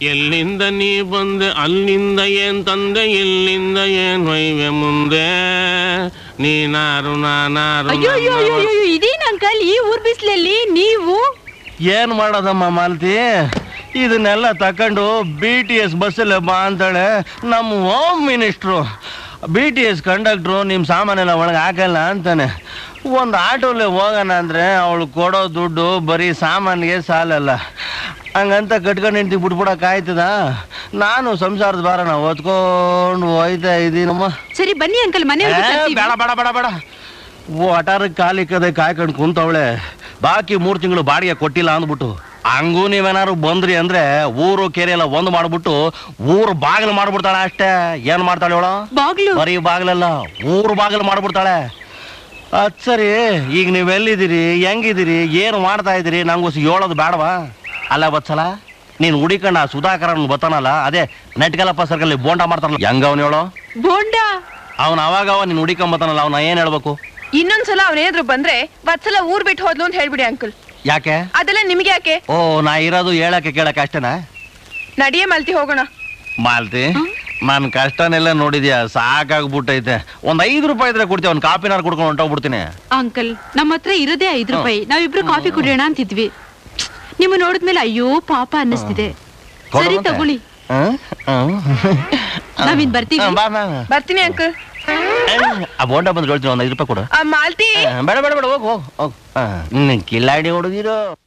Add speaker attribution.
Speaker 1: ಎಲ್ಲಿಂದ ನೀ ಬಂದೆ ಅಲ್ಲಿಂದ ಏನ್ ತಂದೆ ಇಲ್ಲಿಂದ ಏನ್ ಹೊಯ್ವೆ ಮುಂದೆ ನೀನಾರು ನಾನಾರು
Speaker 2: ಅಯ್ಯೋ ಅಯ್ಯೋ ಅಯ್ಯೋ
Speaker 1: ನನ್ನವ-
Speaker 2: ಅಯ್ಯೋ ಇದೇನ್ ಅಂಕಲ್ ಈ ಊರ್ ಬಿಸ್ಲಲ್ಲಿ ನೀವು
Speaker 3: ಏನ್ ಮಾಡೋದಮ್ಮ ಮಾಲತಿ ಇದನ್ನೆಲ್ಲ ತಕೊಂಡು ಬಿ ಟಿ ಎಸ್ ಬಸ್ಸಲ್ಲೇ ಬಾ ಅಂತಾಳೆ ನಮ್ಮ home minister B T S conductor ನಿಮ್ಮ ಸಾಮಾನೆಲ್ಲ ಒಳಗೆ ಹಾಕಲ್ಲ ಅಂತಾನೆ ಒಂದು ಆಟೋಲೆ ಹೋಗೋಣ ಅಂದರೆ ಅವಳು ಕೊಡೋ ದುಡ್ಡು ಬರೀ ಸಾಮಾನಿಗೆ ಸಾಲಲ್ಲ ಹಂಗಂತ ಕಟ್ಕೊಂಡು ನಿಂತು ಬಿಟ್ಬಿಡಕ್ಕೆ ಆಯ್ತದ ನಾನು ಸಂಸಾರದ ಭಾರನ ಓದ್ಕೊಂಡು ಹೋಯ್ತಾ ಇದ್ದೀನಮ್ಮ
Speaker 2: ಸರಿ ಬನ್ನಿ ಅಂಕಲ್ ಮನೆ
Speaker 3: ಏ, ಬೇಡ ಬೇಡ ಬೇಡ ಬೇಡ ಓ ಅಟಾರಕ್ಕೆ ಕಾಲಿಕ್ಕದೆ ಕಾಯ್ಕೊಂಡು ಕುಂತವಳೆ ಬಾಕಿ ಮೂರು ತಿಂಗಳು ಬಾಡಿಗೆ ಕೊಟ್ಟಿಲ್ಲ ಅಂದ್ಬಿಟ್ಟು ಹಂಗೂ ನೀವೇನಾದ್ರು ಬಂದ್ರಿ ಅಂದ್ರೆ ಊರು ಕೆರೆ ಎಲ್ಲ ಒಂದು ಮಾಡ್ಬಿಟ್ಟು ಊರು ಬಾಗಿಲು ಮಾಡ್ಬಿಡ್ತಾಳೆ ಅಷ್ಟೇ ಏನ್ ಮಾಡ್ತಾಳೆ ಅವಳು
Speaker 2: ಬಾಗ್ಲು
Speaker 3: ಬರೀ ಬಾಗಿಲಲ್ಲ ಊರು ಬಾಗಿಲು ಮಾಡ್ಬಿಡ್ತಾಳೆ ಅದ್ ಸರಿ ಈಗ ನೀವ್ ಎಲ್ಲಿದ್ದೀರಿ ಹೆಂಗಿದ್ದೀರಿ ಏನು ಮಾಡ್ತಾ ಇದ್ದೀರಿ ನಂಗೋಸ್ ಹೇಳೋದು ಬೇಡವಾ ಅಲ್ಲ ಬತ್ಸಲ ನೀನ್ ಹುಡಿಕಂಡ ಆ ಸುಧಾಕರನ್ ಬತ್ತಾನಲ್ಲ ಅದೇ ನೆಟ್ಗಲಪ್ಪ ಸರ್ಕಲ್ ಬೋಂಡ ಮಾಡ್ತಾರಲ್ಲ ಹೆಂಗ ಅವನು ಹೇಳೋ
Speaker 2: ಬೋಂಡ
Speaker 3: ಅವನ ಅವಾಗ ಅವ ನೀನ್ ಹುಡಿಕೊಂಬತ್ತಾನಲ್ಲ ಅವನ ಏನ್ ಹೇಳ್ಬೇಕು
Speaker 4: ಇನ್ನೊಂದ್ಸಲ ಅವನೇನಾದ್ರು ಬಂದ್ರೆ ವತ್ಸಲ ಊರ್ ಬಿಟ್ಟು ಹೋದ್ಲು ಅಂತ ಹೇಳ್ಬಿಡಿ ಅಂಕಲ್
Speaker 3: ಯಾಕೆ
Speaker 4: ಅದೆಲ್ಲ ನಿಮ್ಗೆ ಯಾಕೆ
Speaker 3: ಓ ನಾ ಇರೋದು ಹೇಳಕ್ಕೆ ಕೇಳಕ್ಕೆ ಅಷ್ಟೇನಾ
Speaker 4: ನಡಿಯೇ ಮಲ್ತಿ ಹೋಗೋಣ
Speaker 3: ಮಾಲ್ತಿ ನಾನು ಕಷ್ಟನೆಲ್ಲ ನೋಡಿದ್ಯಾ ಸಾಕಾಗ್ಬಿಟ್ಟೈತೆ ಒಂದ್ ಐದು ರೂಪಾಯಿ ಇದ್ರೆ ಕೊಡ್ತೀವಿ ಒಂದ್ ಕಾಪಿನಾರು ಕುಡ್ಕೊಂಡು ಹೊಂಟೋಗ್ಬಿಡ್ತೀನಿ
Speaker 2: ಅಂಕಲ್ ನಮ್ಮ ಹತ್ರ ಇರೋದೇ ಐದು ರೂಪಾಯಿ ನಾವಿಬ್ರು ಕಾಫಿ ಕುಡಿಯೋಣ ಅಂತಿದ್ವಿ ನಿಮ್ಮ ನೋಡಿದ್ಮೇಲೆ ಅಯ್ಯೋ ಪಾಪ ಅನ್ನಿಸ್ತಿದೆ
Speaker 3: ಕೊಡು
Speaker 2: ಸರಿ
Speaker 3: ಮತ್ತೆ.
Speaker 2: ತಗೊಳ್ಳಿ
Speaker 3: ಹ್ಮ್? ಹ್ಮ್.
Speaker 2: ನಾವಿನ್ ಬರ್ತೀವಿ.
Speaker 3: ಹ್ಮ್, ಬಾ, ಬಾ, ಬಾ.
Speaker 4: ಬರ್ತೀನಿ ಅಂಕಲ್
Speaker 3: ಏ, ಆ ಬೋಂಡ ಬಂದು ಹೇಳ್ತೀನಿ ಒಂದ್ ಐದು ರೂಪಾಯಿ ಕೊಡು
Speaker 4: ಆ ಮಾಲ್ತಿ
Speaker 3: ಆ, ಬೇಡ ಬೇಡ ಬೇಡ ಹೋಗು ಹೋಗು ಹೋಗು ಕಿಲ್ಲಾಡಿ ಹುಡುಗಿರು